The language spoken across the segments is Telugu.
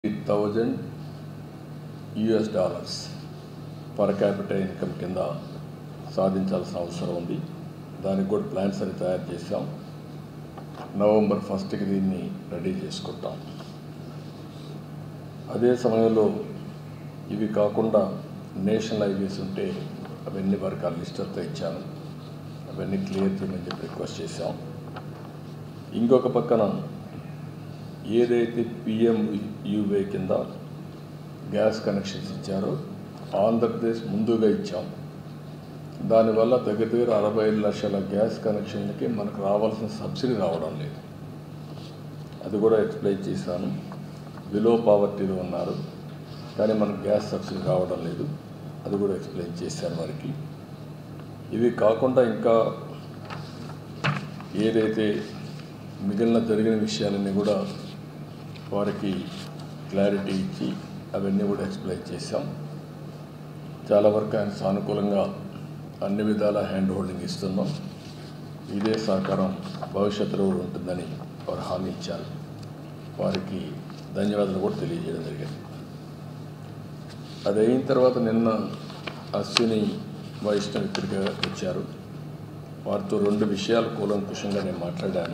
thousand US dollars per capital income కింద సాధించాల్సిన అవసరం ఉంది దానికి కూడా ప్లాన్స్ అని తయారు చేశాం నవంబర్ ఫస్ట్కి దీన్ని రెడీ చేసుకుంటాం అదే సమయంలో ఇవి కాకుండా నేషనల్ హైవేస్ ఉంటే అవన్నీ వరకు ఆ లిస్ట్ అంతా ఇచ్చాను అవన్నీ క్లియర్ చేయమని చెప్పి రిక్వెస్ట్ చేశాం ఇంకొక పక్కన ఏదైతే పిఎం యూవే కింద గ్యాస్ కనెక్షన్స్ ఇచ్చారో ఆంధ్రప్రదేశ్ ముందుగా ఇచ్చాం దానివల్ల దగ్గర దగ్గర అరవై ఐదు లక్షల గ్యాస్ కనెక్షన్లకి మనకు రావాల్సిన సబ్సిడీ రావడం లేదు అది కూడా ఎక్స్ప్లెయిన్ చేశాను బిలో పావర్టీలో ఉన్నారు కానీ మనకు గ్యాస్ సబ్సిడీ రావడం లేదు అది కూడా ఎక్స్ప్లెయిన్ చేశాను వారికి ఇవి కాకుండా ఇంకా ఏదైతే మిగిలిన జరిగిన విషయాలన్నీ కూడా వారికి క్లారిటీ ఇచ్చి అవన్నీ కూడా ఎక్స్ప్లెయిన్ చేశాం చాలా వరకు ఆయన సానుకూలంగా అన్ని విధాల హ్యాండ్ హోల్డింగ్ ఇస్తున్నాం ఇదే సహకారం భవిష్యత్తులో కూడా ఉంటుందని వారు హామీ ఇచ్చారు వారికి ధన్యవాదాలు కూడా తెలియజేయడం జరిగింది అది అయిన తర్వాత నిన్న అశ్విని వైష్ణవ్ ఇక్కడికి వచ్చారు వారితో రెండు విషయాలు కూలంకుషంగా నేను మాట్లాడాను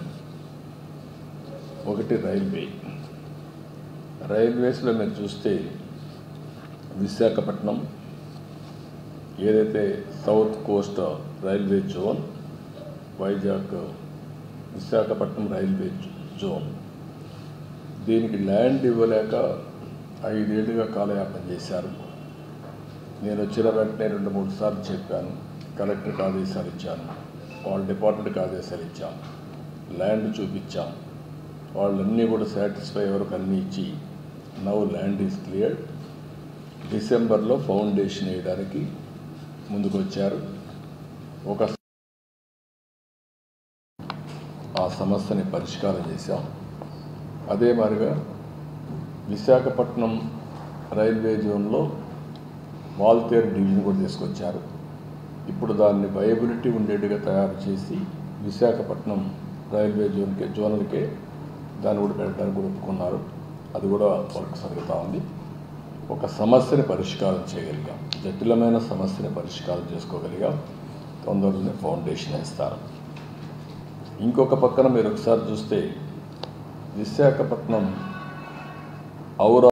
ఒకటి రైల్వే రైల్వేస్లో మీరు చూస్తే విశాఖపట్నం ఏదైతే south coast railway zone Vizag Visakhapatnam railway zone దీనికి ల్యాండ్ ఇవ్వలేక ఐదేళ్లుగా కాలయాపన చేశారు నేను వచ్చిన వెంటనే రెండు మూడు సార్లు చెప్పాను కలెక్టర్కి ఆదేశాలు ఇచ్చాను వాళ్ళ డిపార్ట్మెంట్కి ఆదేశాలు ఇచ్చాం ల్యాండ్ చూపించాం వాళ్ళన్నీ కూడా సాటిస్ఫై వరకు అన్నీ ఇచ్చి నవ్ ల్యాండ్ ఈజ్ క్లియర్ డిసెంబర్లో ఫౌండేషన్ వేయడానికి ముందుకు వచ్చారు ఒక ఆ సమస్యని పరిష్కారం చేశాం అదే మాదిరిగా విశాఖపట్నం రైల్వే జోన్లో వాల్తేర్ డివిజన్ కూడా తీసుకొచ్చారు ఇప్పుడు దాన్ని వయబిలిటీ ఉండేట్టుగా తయారు చేసి విశాఖపట్నం రైల్వే జోన్కే జోనల్కే దాన్ని కూడా పెట్టడానికి కూడా ఒప్పుకున్నారు అది కూడా వర్క్ జరుగుతూ ఉంది ఒక సమస్యని పరిష్కారం చేయగలిగాం జటిలమైన సమస్యని పరిష్కారం చేసుకోగలిగాం తొందరలోనే ఫౌండేషన్ వేస్తారు ఇంకొక పక్కన మీరు ఒకసారి చూస్తే విశాఖపట్నం ఔరా